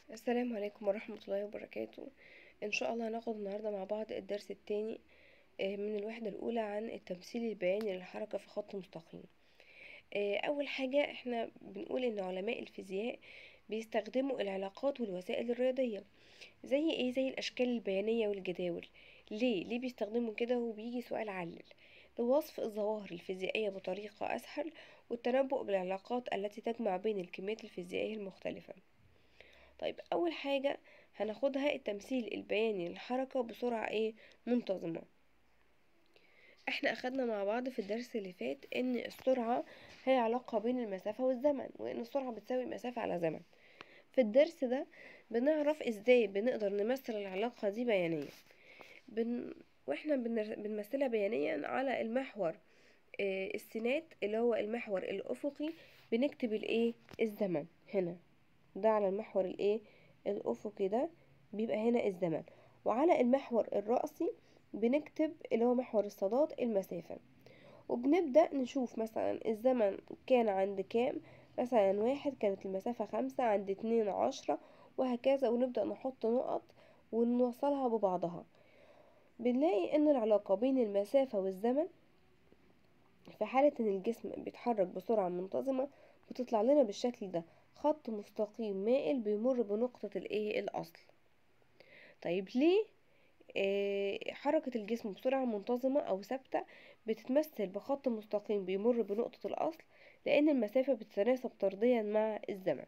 السلام عليكم ورحمة الله وبركاته إن شاء الله هناخد النهاردة مع بعض الدرس التاني آه، من الوحدة الأولى عن التمثيل البياني للحركة في خط مستقيم آه، أول حاجة احنا بنقول إن علماء الفيزياء بيستخدموا العلاقات والوسائل الرياضية زي ايه زي الأشكال البيانية والجداول ليه ليه بيستخدموا كده وبيجي سؤال علل لوصف الظواهر الفيزيائية بطريقة أسهل والتنبؤ بالعلاقات التي تجمع بين الكميات الفيزيائية المختلفة طيب اول حاجة هناخدها التمثيل البياني للحركة بسرعة ايه منتظمة احنا اخدنا مع بعض في الدرس اللي فات ان السرعة هي علاقة بين المسافة والزمن وان السرعة بتساوي مسافة على زمن في الدرس ده بنعرف ازاي بنقدر نمثل العلاقة دي بيانيا بن... واحنا بنر... بنمثلها بيانيا على المحور آه السينات اللي هو المحور الافقي بنكتب الايه الزمن هنا ده على المحور الايه الافقي ده بيبقى هنا الزمن وعلى المحور الرأسي بنكتب اللي هو محور الصادات المسافة وبنبدأ نشوف مثلا الزمن كان عند كام مثلا واحد كانت المسافة خمسة عند اتنين عشرة وهكذا ونبدأ نحط نقط ونوصلها ببعضها بنلاقي ان العلاقة بين المسافة والزمن في حالة ان الجسم بيتحرك بسرعة منتظمة بتطلع لنا بالشكل ده خط مستقيم مائل بيمر بنقطة الايه الاصل طيب ليه آه حركة الجسم بسرعة منتظمة او ثابتة بتتمثل بخط مستقيم بيمر بنقطة الاصل لان المسافة بتتناسب طرديا مع الزمن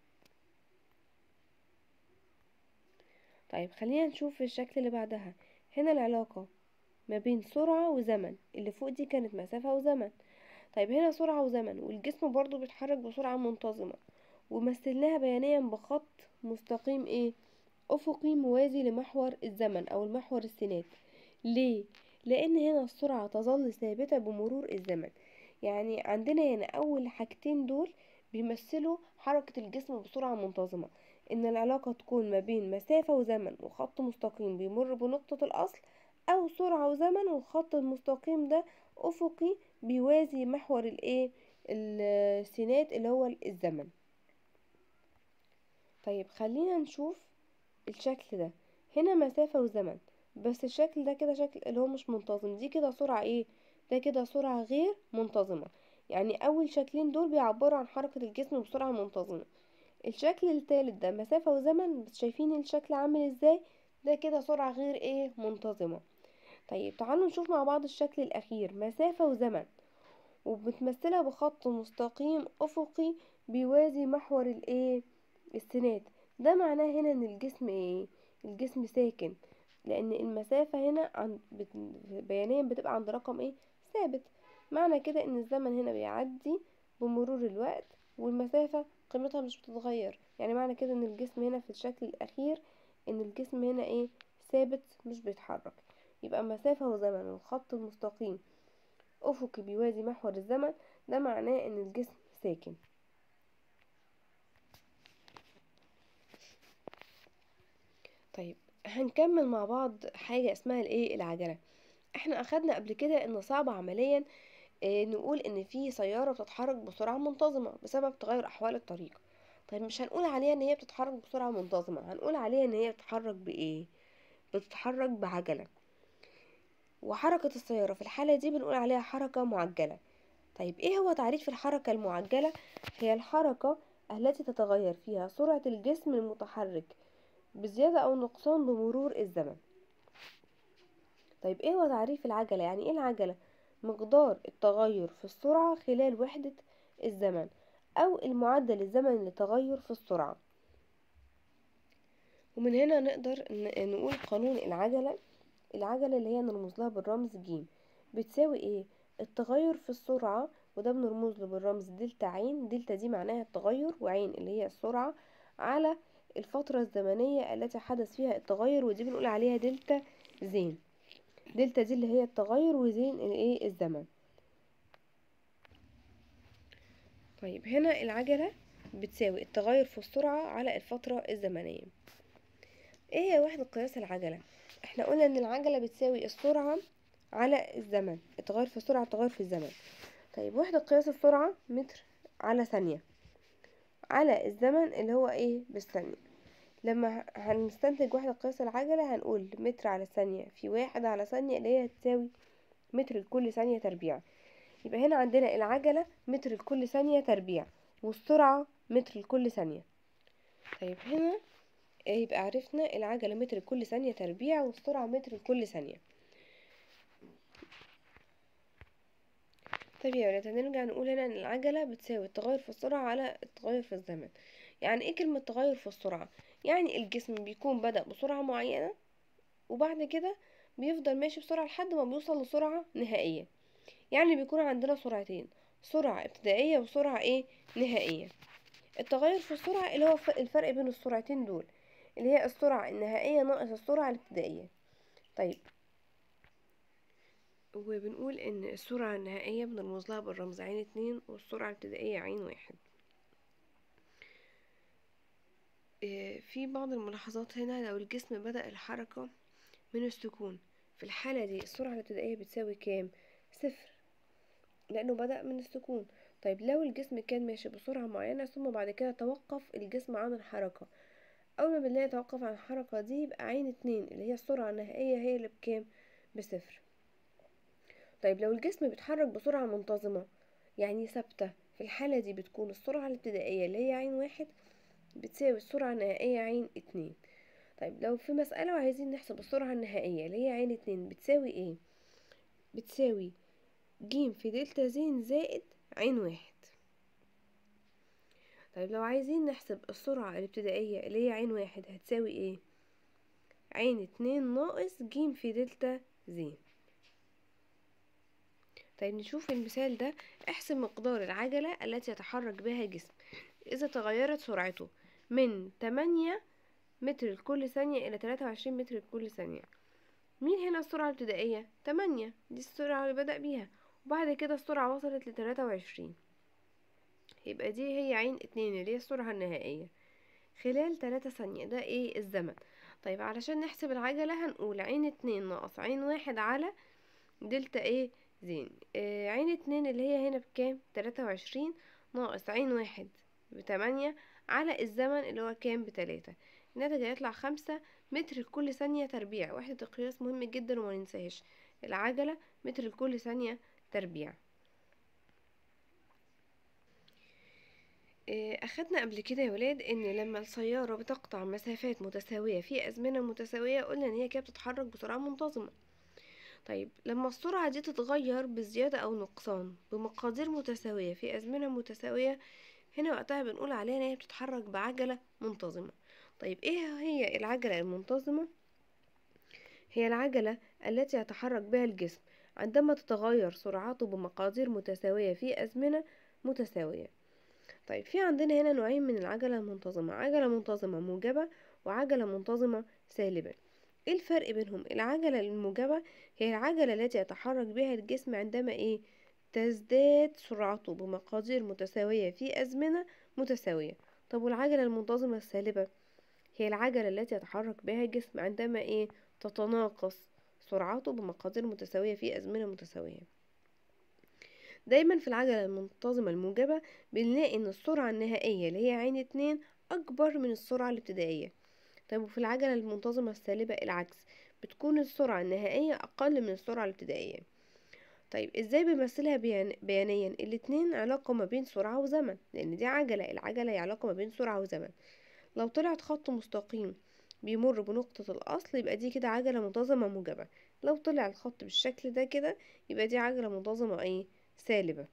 طيب خلينا نشوف الشكل اللي بعدها هنا العلاقة ما بين سرعة وزمن اللي فوق دي كانت مسافة وزمن طيب هنا سرعة وزمن والجسم برضو بيتحرك بسرعة منتظمة ومثلناها بيانيا بخط مستقيم ايه افقي موازي لمحور الزمن او المحور السينات ليه لان هنا السرعة تظل ثابتة بمرور الزمن يعني عندنا هنا اول حاجتين دول بيمثلوا حركة الجسم بسرعة منتظمة ان العلاقة تكون ما بين مسافة وزمن وخط مستقيم بيمر بنقطة الاصل او سرعة وزمن والخط المستقيم ده افقي بيوازي محور الايه السينات اللي هو الزمن طيب خلينا نشوف الشكل ده هنا مسافة وزمن بس الشكل ده كده شكل اللي هو مش منتظم دي كده سرعة ايه ده كده سرعة غير منتظمة يعني اول شكلين دول بيعبروا عن حركة الجسم بسرعة منتظمة الشكل التالت ده مسافة وزمن شايفين الشكل عامل ازاي ده كده سرعة غير ايه منتظمة طيب تعالوا نشوف مع بعض الشكل الاخير مسافة وزمن وبتمثلها بخط مستقيم افقي بيوازي محور الايه السينات ده معناه هنا ان الجسم ايه الجسم ساكن لان المسافة هنا عند بت... بيانيا بتبقى عند رقم ايه ثابت معنى كده ان الزمن هنا بيعدي بمرور الوقت والمسافة قيمتها مش بتتغير يعني معنى كده ان الجسم هنا في الشكل الاخير ان الجسم هنا ايه ثابت مش بيتحرك يبقى مسافة وزمن والخط المستقيم افقي بيوازي محور الزمن ده معناه ان الجسم ساكن طيب هنكمل مع بعض حاجة اسمها الايه العجلة احنا اخدنا قبل كده ان صعب عمليا اه نقول ان في سيارة بتتحرك بسرعة منتظمة بسبب تغير احوال الطريق طيب مش هنقول عليها ان هي بتتحرك بسرعة منتظمة هنقول عليها ان هي بتتحرك بايه بتتحرك بعجلة وحركة السيارة في الحالة دي بنقول عليها حركة معجلة طيب ايه هو تعريف الحركة المعجلة هي الحركة التي تتغير فيها سرعة الجسم المتحرك بزيادة أو نقصان بمرور الزمن طيب ايه هو تعريف العجلة يعني ايه العجلة مقدار التغير في السرعة خلال وحدة الزمن أو المعدل الزمني للتغير في السرعة ومن هنا نقدر نقول قانون العجلة العجلة اللي هي نرمز لها بالرمز ج بتساوي ايه التغير في السرعة وده بنرمز له بالرمز دلتا عين دلتا دي معناها التغير وعين اللي هي السرعة على الفترة الزمنية التي حدث فيها التغير ودي بنقول عليها دلتا زين دلتا دي اللي هي التغير وزين الايه الزمن طيب هنا العجلة بتساوي التغير في السرعة على الفترة الزمنية ايه هي وحدة قياس العجلة احنا قلنا ان العجلة بتساوي السرعة على الزمن التغير في السرعة التغير في الزمن طيب وحدة قياس السرعة متر على ثانية على الزمن اللي هو ايه بالثانية لما هنستنتج وحدة قياس العجلة هنقول متر على ثانية في واحد على ثانية اللي هي تساوي متر لكل ثانية تربيع يبقى هنا عندنا العجلة متر لكل ثانية تربيع والسرعة متر لكل ثانية طيب هنا يبقى عرفنا العجلة متر لكل ثانية تربيع والسرعة متر لكل ثانية طيب يا ولاد هنرجع نقول هنا ان العجلة بتساوي التغير في السرعة على التغير في الزمن يعني ايه كلمة تغير في السرعة يعني الجسم بيكون بدأ بسرعة معينة وبعد كده بيفضل ماشي بسرعة لحد ما بيوصل لسرعة نهائية يعني بيكون عندنا سرعتين سرعة ابتدائية وسرعة ايه نهائية التغير في السرعة اللي هو الفرق بين السرعتين دول اللي هي السرعة النهائية ناقص السرعة الابتدائية طيب وبنقول ان السرعة النهائية بنرمز لها بالرمز عين اتنين والسرعة الابتدائية عين واحد في بعض الملاحظات هنا لو الجسم بدأ الحركة من السكون في الحالة دي السرعة الابتدائية بتساوي كام صفر لأنه بدأ من السكون طيب لو الجسم كان ماشي بسرعة معينة ثم بعد كده توقف الجسم عن الحركة أول ما بنلاقي توقف عن الحركة دي يبقى عين اتنين اللي هي السرعة النهائية هي اللي بكام بصفر طيب لو الجسم بيتحرك بسرعة منتظمة يعني ثابتة في الحالة دي بتكون السرعة الابتدائية اللي هي عين واحد بتساوي السرعة النهائية عين اتنين طيب لو في مسألة وعايزين نحسب السرعة النهائية اللي هي عين اتنين بتساوي ايه بتساوي جيم في دلتا زين زائد عين واحد طيب لو عايزين نحسب السرعة الابتدائية اللي هي عين واحد هتساوي ايه عين اتنين ناقص جيم في دلتا زين طيب نشوف المثال ده احسب مقدار العجلة التي يتحرك بها الجسم إذا تغيرت سرعته من 8 متر لكل ثانية إلى 23 متر لكل ثانية مين هنا السرعة الابتدائية؟ 8 دي السرعة اللي بدأ بيها وبعد كده السرعة وصلت ل 23 يبقى دي هي عين اتنين اللي هي السرعة النهائية خلال 3 ثانية ده ايه الزمن طيب علشان نحسب العجلة هنقول عين اتنين ناقص عين واحد على دلتا ايه زين آه عين اتنين اللي هي هنا بكام تلاتة وعشرين ناقص عين واحد بتمانية على الزمن اللي هو كام بتلاتة الناتج هيطلع خمسة متر لكل ثانية تربيع وحدة القياس مهم جدا وما ننساهاش العجلة متر لكل ثانية تربيع أخدنا قبل كده يا ولاد إن لما السيارة بتقطع مسافات متساوية في أزمنة متساوية قلنا إن هي كده بتتحرك بسرعة منتظمة طيب لما السرعة دي تتغير بزيادة أو نقصان بمقادير متساوية في أزمنة متساوية هنا وقتها بنقول عليها إن هي بتتحرك بعجلة منتظمة طيب إيه هي العجلة المنتظمة؟ هي العجلة التي يتحرك بها الجسم عندما تتغير سرعته بمقادير متساوية في أزمنة متساوية طيب في عندنا هنا نوعين من العجلة المنتظمة عجلة منتظمة موجبة وعجلة منتظمة سالبة ايه الفرق بينهم العجلة الموجبة هي العجلة التي يتحرك بها الجسم عندما ايه تزداد سرعته بمقادير متساوية في أزمنة متساوية طب والعجلة المنتظمة السالبة هي العجلة التي يتحرك بها الجسم عندما ايه تتناقص سرعته بمقادير متساوية في أزمنة متساوية دايما في العجلة المنتظمة الموجبة بنلاقي ان السرعة النهائية اللي هي عين اتنين أكبر من السرعة الابتدائية طيب وفي العجلة المنتظمة السالبة العكس بتكون السرعة النهائية أقل من السرعة الابتدائية طيب ازاي بنمثلها بيان... بيانيا الاتنين علاقة ما بين سرعة وزمن لأن دي عجلة العجلة هي علاقة ما بين سرعة وزمن لو طلعت خط مستقيم بيمر بنقطة الأصل يبقى دي كده عجلة منتظمة موجبة لو طلع الخط بالشكل ده كده يبقى دي عجلة منتظمة ايه سالبة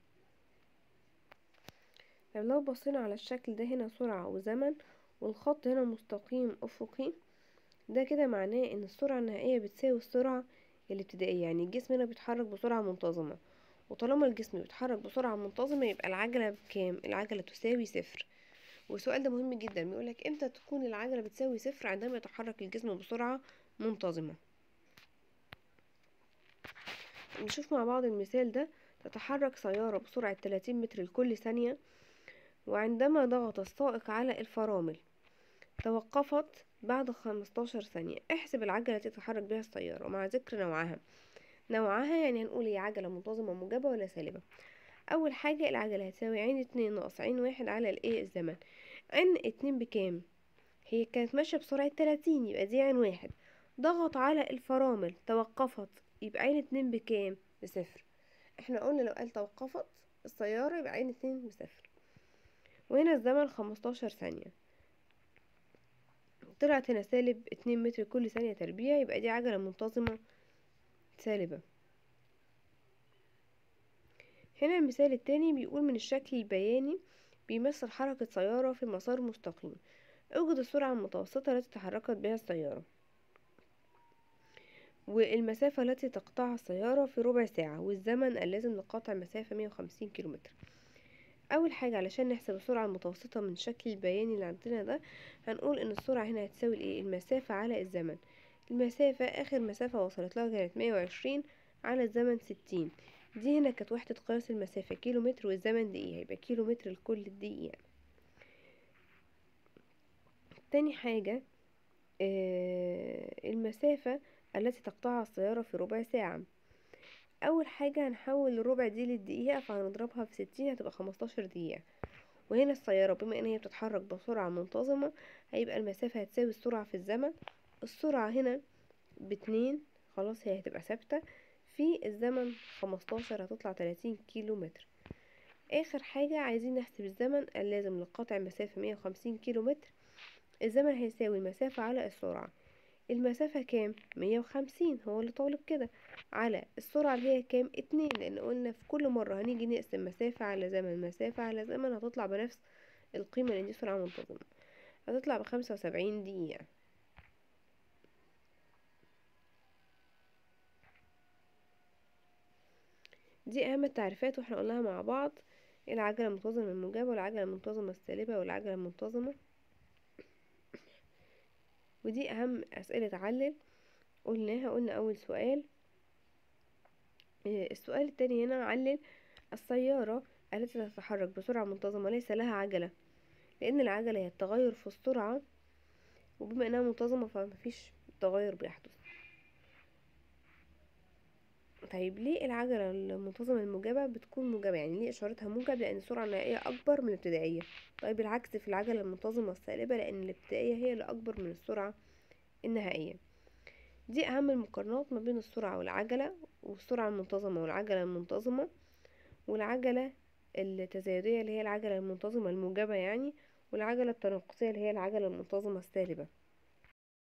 طيب لو بصينا على الشكل ده هنا سرعة وزمن والخط هنا مستقيم أفقي ده كده معناه ان السرعة النهائية بتساوي السرعة الابتدائية يعني الجسم هنا بيتحرك بسرعة منتظمة وطالما الجسم بيتحرك بسرعة منتظمة يبقى العجلة بكام العجلة تساوي صفر والسؤال ده مهم جدا بيقولك امتى تكون العجلة بتساوي صفر عندما يتحرك الجسم بسرعة منتظمة نشوف مع بعض المثال ده تتحرك سيارة بسرعة 30 متر لكل ثانية وعندما ضغط السائق على الفرامل توقفت بعد 15 ثانية احسب العجلة التي تتحرك بها السيارة ومع ذكر نوعها نوعها يعني هنقول هي عجلة منتظمة موجبة ولا سالبة أول حاجة العجلة هتساوي عين اتنين ناقص عين واحد على الايه الزمن عين اتنين بكام هي كانت ماشية بسرعة 30 يبقى دي عين واحد ضغط على الفرامل توقفت يبقى عين اتنين بكام بصفر احنا قلنا لو قال توقفت السيارة يبقى عين اتنين بصفر وهنا الزمن خمستاشر ثانية طلعت هنا سالب اتنين متر كل ثانية تربيع يبقى دي عجلة منتظمة سالبة هنا المثال التاني بيقول من الشكل البياني بيمثل حركة سيارة في مسار مستقيم اوجد السرعة المتوسطة التي تحركت بها السيارة والمسافة التي تقطعها السيارة في ربع ساعة والزمن اللازم لقطع مسافة 150 كيلومتر أول حاجة علشان نحسب السرعة المتوسطة من الشكل البياني اللي عندنا ده هنقول إن السرعة هنا هتساوي الايه المسافة على الزمن المسافة آخر مسافة وصلت لها كانت 120 على الزمن 60 دي هنا كانت وحدة قياس المسافة كيلو متر والزمن دقيقة هيبقى كيلو متر لكل دقيقة تاني حاجة آه المسافة التي تقطعها السيارة في ربع ساعة أول حاجة هنحول الربع دي للدقيقة فهنضربها في ستين هتبقى خمستاشر دقيقة وهنا السيارة بما ان هي بتتحرك بسرعة منتظمة هيبقى المسافة هتساوي السرعة في الزمن السرعة هنا باتنين خلاص هي هتبقى ثابتة في الزمن خمستاشر هتطلع تلاتين كيلو متر اخر حاجة عايزين نحسب الزمن اللازم لقطع مسافة مية وخمسين كيلو متر الزمن هيساوي المسافة على السرعة المسافة كام مية وخمسين هو اللي طالب كده على السرعة اللي هي كام اتنين لان قلنا في كل مرة هنيجي نقسم مسافة على زمن مسافة على زمن هتطلع بنفس القيمة لان دي سرعة منتظمة هتطلع بخمسة وسبعين دقيقة دي اهم التعريفات واحنا قلناها مع بعض العجلة المنتظمة الموجبة والعجلة المنتظمة السالبة والعجلة المنتظمة ودي اهم اسئلة علل قلناها قلنا اول سؤال السؤال التاني هنا علل السيارة التي تتحرك بسرعة منتظمة ليس لها عجلة لان العجلة هي التغير في السرعة وبما انها منتظمة فمفيش تغير بيحدث طيب ليه العجلة المنتظمة الموجبة بتكون موجبة يعني ليه اشارتها موجب لان السرعة النهائية اكبر من الابتدائية طيب العكس في العجلة المنتظمة السالبة لان الابتدائية هي اللي اكبر من السرعة النهائية دي اهم المقارنات ما بين السرعة والعجلة والسرعة المنتظمة والعجلة المنتظمة والعجلة التزايدية اللي هي العجلة المنتظمة الموجبة يعني والعجلة التناقصية اللي هي العجلة المنتظمة السالبة